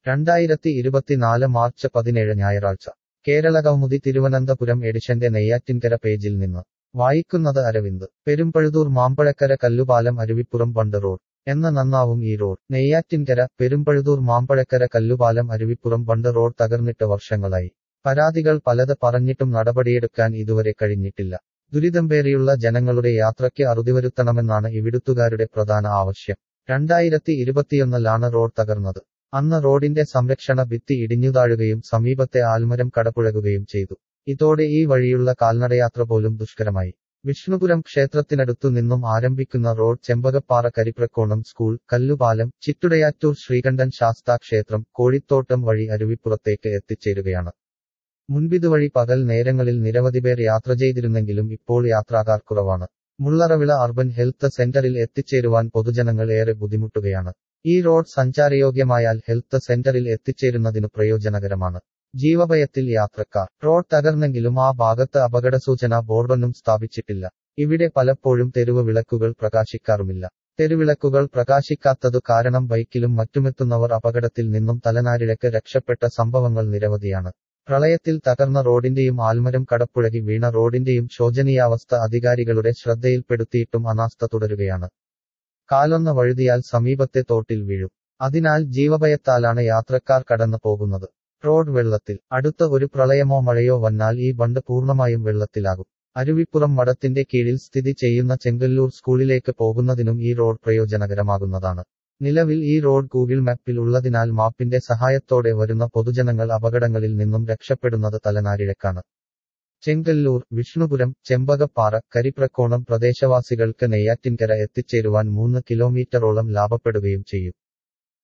രണ്ടായിരത്തി ഇരുപത്തിനാല് മാർച്ച് പതിനേഴ് ഞായറാഴ്ച കേരളകൗമുദി തിരുവനന്തപുരം എഡിഷന്റെ നെയ്യാറ്റിൻകര പേജിൽ നിന്ന് വായിക്കുന്നത് അരവിന്ദ് പെരുമ്പഴുതൂർ മാമ്പഴക്കര കല്ലുപാലം അരുവിപ്പുറം ബണ്ട് റോഡ് എന്ന നന്നാവും ഈ road Neyyattinkara Perumpazhuthoor Mampazhakkara Kallupalam Aruvippuram bund road തകർന്നിട്ട് വർഷങ്ങളായി പരാതികൾ പലത് പറഞ്ഞിട്ടും നടപടിയെടുക്കാൻ ഇതുവരെ കഴിഞ്ഞിട്ടില്ല ദുരിതംപേറിയുള്ള ജനങ്ങളുടെ യാത്രയ്ക്ക് അറുതിവരുത്തണമെന്നാണ് ഇവിടുത്തുകാരുടെ പ്രധാന ആവശ്യം രണ്ടായിരത്തി ഇരുപത്തിയൊന്നിലാണ് റോഡ് തകർന്നത് അന്ന് റോഡിന്റെ സംരക്ഷണ ഭിത്തി ഇടിഞ്ഞുതാഴുകയും സമീപത്തെ ആൽമരം കടപുഴകുകയും ചെയ്തു ഇതോടെ ഈ വഴിയുള്ള കാൽനടയാത്ര പോലും ദുഷ്കരമായി വിഷ്ണുപുരം ക്ഷേത്രത്തിനടുത്തു നിന്നും ആരംഭിക്കുന്ന റോഡ് ചെമ്പകപ്പാറ കരിപ്രക്കോണം സ്കൂൾ കല്ലുപാലം ചിറ്റുടയാറ്റൂർ ശ്രീകണ്ഠൻ ശാസ്താ ക്ഷേത്രം കോഴിത്തോട്ടം വഴി അരുവിപ്പുറത്തേക്ക് എത്തിച്ചേരുകയാണ് മുൻപിതുവഴി പകൽ നേരങ്ങളിൽ നിരവധി പേർ യാത്ര ചെയ്തിരുന്നെങ്കിലും ഇപ്പോൾ യാത്രാക്കാർ കുറവാണ് മുള്ളറവിള അർബൻ ഹെൽത്ത് സെന്ററിൽ എത്തിച്ചേരുവാൻ പൊതുജനങ്ങൾ ഏറെ ബുദ്ധിമുട്ടുകയാണ് ഈ റോഡ് സഞ്ചാരയോഗ്യമായാൽ ഹെൽത്ത് സെന്ററിൽ എത്തിച്ചേരുന്നതിനു പ്രയോജനകരമാണ് ജീവഭയത്തിൽ യാത്രക്കാർ റോഡ് തകർന്നെങ്കിലും ആ ഭാഗത്ത് അപകടസൂചന ബോർഡൊന്നും സ്ഥാപിച്ചിട്ടില്ല ഇവിടെ പലപ്പോഴും തെരുവ് വിളക്കുകൾ പ്രകാശിക്കാറുമില്ല തെരുവിളക്കുകൾ പ്രകാശിക്കാത്തതു കാരണം ബൈക്കിലും മറ്റുമെത്തുന്നവർ അപകടത്തിൽ നിന്നും തലനാരിഴക്ക് രക്ഷപ്പെട്ട സംഭവങ്ങൾ നിരവധിയാണ് പ്രളയത്തിൽ തകർന്ന റോഡിന്റെയും ആൽമരം കടപ്പുഴകി വീണ റോഡിന്റെയും ശോചനീയാവസ്ഥ അധികാരികളുടെ ശ്രദ്ധയിൽപ്പെടുത്തിയിട്ടും അനാസ്ഥ തുടരുകയാണ് കാലൊന്ന് വഴുതിയാൽ സമീപത്തെ തോട്ടിൽ വീഴും അതിനാൽ ജീവഭയത്താലാണ് യാത്രക്കാർ കടന്നു പോകുന്നത് റോഡ് വെള്ളത്തിൽ അടുത്ത ഒരു പ്രളയമോ മഴയോ വന്നാൽ ഈ ബണ്ട് പൂർണ്ണമായും വെള്ളത്തിലാകും അരുവിപ്പുറം മഠത്തിന്റെ കീഴിൽ സ്ഥിതി ചെയ്യുന്ന ചെങ്കല്ലൂർ സ്കൂളിലേക്ക് പോകുന്നതിനും ഈ റോഡ് പ്രയോജനകരമാകുന്നതാണ് നിലവിൽ ഈ റോഡ് ഗൂഗിൾ മാപ്പിൽ ഉള്ളതിനാൽ മാപ്പിന്റെ സഹായത്തോടെ വരുന്ന പൊതുജനങ്ങൾ അപകടങ്ങളിൽ നിന്നും രക്ഷപ്പെടുന്നത് തലനാരിഴക്കാണ് ചെങ്കല്ലൂർ വിഷ്ണുപുരം ചെമ്പകപ്പാറ കരിപ്രക്കോണം പ്രദേശവാസികൾക്ക് നെയ്യാറ്റിൻകര എത്തിച്ചേരുവാൻ മൂന്ന് കിലോമീറ്ററോളം ലാഭപ്പെടുകയും ചെയ്യും